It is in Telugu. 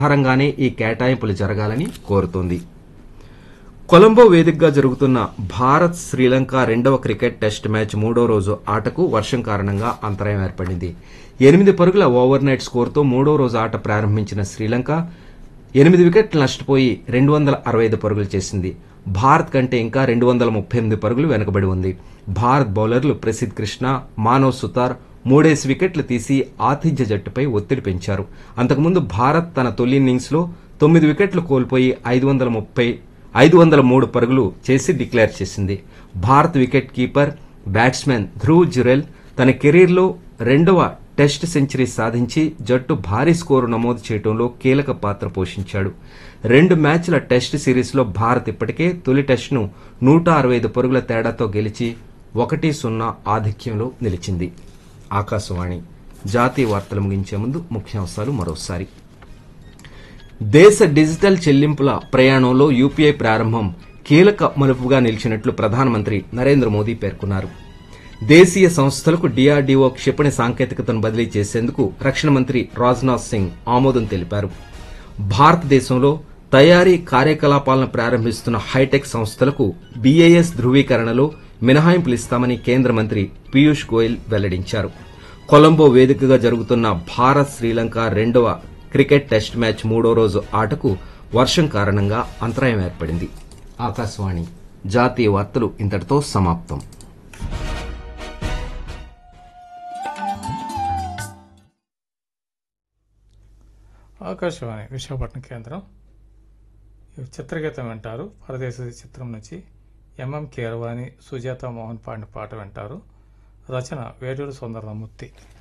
ఆధారంగానే ఈ కేటాయింపులు జరగాలని కోరుతోంది కొలంబో వేదికగా జరుగుతున్న భారత్ శ్రీలంక రెండవ క్రికెట్ టెస్ట్ మ్యాచ్ మూడో రోజు ఆటకు వర్షం కారణంగా అంతరాయం ఏర్పడింది ఎనిమిది పరుగుల ఓవర్ నైట్ స్కోర్తో మూడో రోజు ఆట ప్రారంభించిన శ్రీలంక ఎనిమిది వికెట్లు నష్టపోయి రెండు వందల అరవై ఐదు పరుగులు చేసింది భారత్ కంటే ఇంకా రెండు వందల ముప్పై ఎనిమిది పరుగులు వెనుకబడి ఉంది భారత్ బౌలర్లు ప్రసిద్ కృష్ణ మానవ్ సుతార్ మూడేసి వికెట్లు తీసి ఆతిథ్య జట్టుపై ఒత్తిడి పెంచారు అంతకుముందు భారత్ తన తొలి ఇన్నింగ్స్లో తొమ్మిది వికెట్లు కోల్పోయి ఐదు వందల ముప్పై ఐదు వందల మూడు పరుగులు చేసి డిక్లేర్ చేసింది Bharat wicket keeper batsmen Dhruv Jurel తన కెరీర్లో రెండవ టెస్ట్ సెంచరీ సాధించి జట్టు భారీ స్కోరు నమోదు చేయడంలో కీలక పాత్ర పోషించాడు రెండు మ్యాచ్ల టెస్ట్ సిరీస్లో భారత్ ఇప్పటికే తొలి టెస్ట్ను నూట అరవై ఐదు పరుగుల తేడాతో గెలిచి ఒకటి సున్నా ఆధిక్యంలో నిలిచింది ఆకాశవాణి జాతీయ వార్తలు ముగించే ముందు ముఖ్యాంశాలు మరోసారి దేశ డిజిటల్ చెల్లింపుల ప్రయాణంలో యూపీఐ ప్రారంభం కీలక మలుపుగా నిలిచినట్లు ప్రధానమంత్రి నరేంద్ర మోదీ పేర్కొన్నారు దేశీయ సంస్థలకు డిఆర్డీఓ క్షిపణి సాంకేతికతను బదిలీ చేసేందుకు రక్షణ మంత్రి రాజ్నాథ్ సింగ్ ఆమోదం తెలిపారు భారతదేశంలో తయారీ కార్యకలాపాలను ప్రారంభిస్తున్న హైటెక్ సంస్థలకు బీఏఎస్ ధృవీకరణలో మినహాయింపులు ఇస్తామని కేంద్ర మంత్రి పీయూష్ గోయల్ వెల్లడించారు కొలంబో వేదికగా జరుగుతున్న భారత్ శ్రీలంక రెండవ క్రికెట్ టెస్ట్ మ్యాచ్ మూడో రోజు ఆటకు వర్షం కారణంగా అంతరాయం ఏర్పడింది ఆకాశవాణి జాతీయ వార్తలు ఇంతటితో సమాప్తం ఆకాశవాణి విశాఖపట్నం కేంద్రం ఈ చిత్రగీతం వింటారు పరదేశ చిత్రం నుంచి ఎంఎం కీరవాణి సుజాత మోహన్ పాడిన పాట వింటారు రచన వేటూరు సుందరమూర్తి